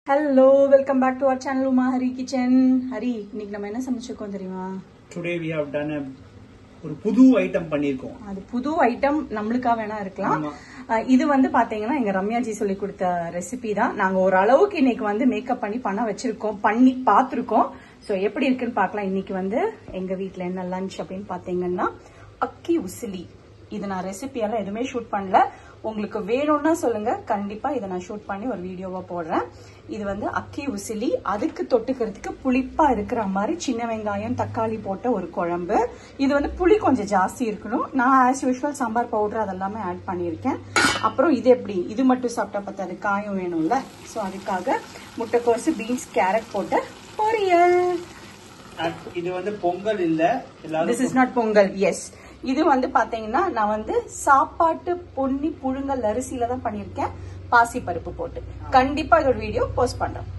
Hello welcome back to our channel Uma Hari kitchen Hari இன்னைக்கு நம்ம என்ன சமைச்சிருக்கோம் தெரியுமா டுடே வி ஹவ் டன் ஒரு புது ஐட்டம் பண்ணியிருக்கோம் அது புது ஐட்டம் நம்மளுக்கா வேணா இருக்கலாம் ஆமா. அஹ் இது வந்து பாத்தீங்கன்னா எங்க ரம்யாஜி சொல்லி கொடுத்த ரெசிபி தான் நாங்க ஓரளவுக்கு இன்னைக்கு வந்து மேக்கப் பண்ணி பண்ண வச்சிருக்கோம் பண்ணி பார்த்திருக்கோம் சோ எப்படி இருக்குன்னு பார்க்கலாம் இன்னைக்கு வந்து எங்க வீட்ல என்ன லஞ்ச் அப்படின்னு பாத்தீங்கன்னா அக்கி உசிலி இது நான் ரெசிபி எல்லாம் எதுவுமே ஷூட் பண்ணல உங்களுக்கு வேணும்னா சொல்லுங்க கண்டிப்பா இதை நான் ஷூட் பண்ணி ஒரு வீடியோவா போடுறேன் இது வந்து அக்கி உசிலி அதுக்கு தொட்டுக்கிறதுக்கு புளிப்பா இருக்கிற மாதிரி சின்ன வெங்காயம் தக்காளி போட்ட ஒரு குழம்பு இது வந்து புளி கொஞ்சம் ஜாஸ்தி இருக்கணும் நான் ஆஸ் யூஷுவல் சாம்பார் பவுடர் அதெல்லாமே ஆட் பண்ணியிருக்கேன் அப்புறம் இது எப்படி இது மட்டும் சாப்பிட்டா பத்தாது காயும் வேணும்ல ஸோ அதுக்காக முட்டைக்கோசு பீன்ஸ் கேரட் போட்ட பொரியல் அட்- இது வந்து பொங்கல் இல்ல திஸ் எல்லாரும் இஸ் நாட் பொங்கல் எஸ் இது வந்து பாத்தீங்கன்னா நான் வந்து சாப்பாட்டு பொன்னி புழுங்கல் அரிசியில தான் பண்ணியிருக்கேன் பாசி பருப்பு போட்டு கண்டிப்பா இதோட வீடியோ போஸ்ட் பண்றேன்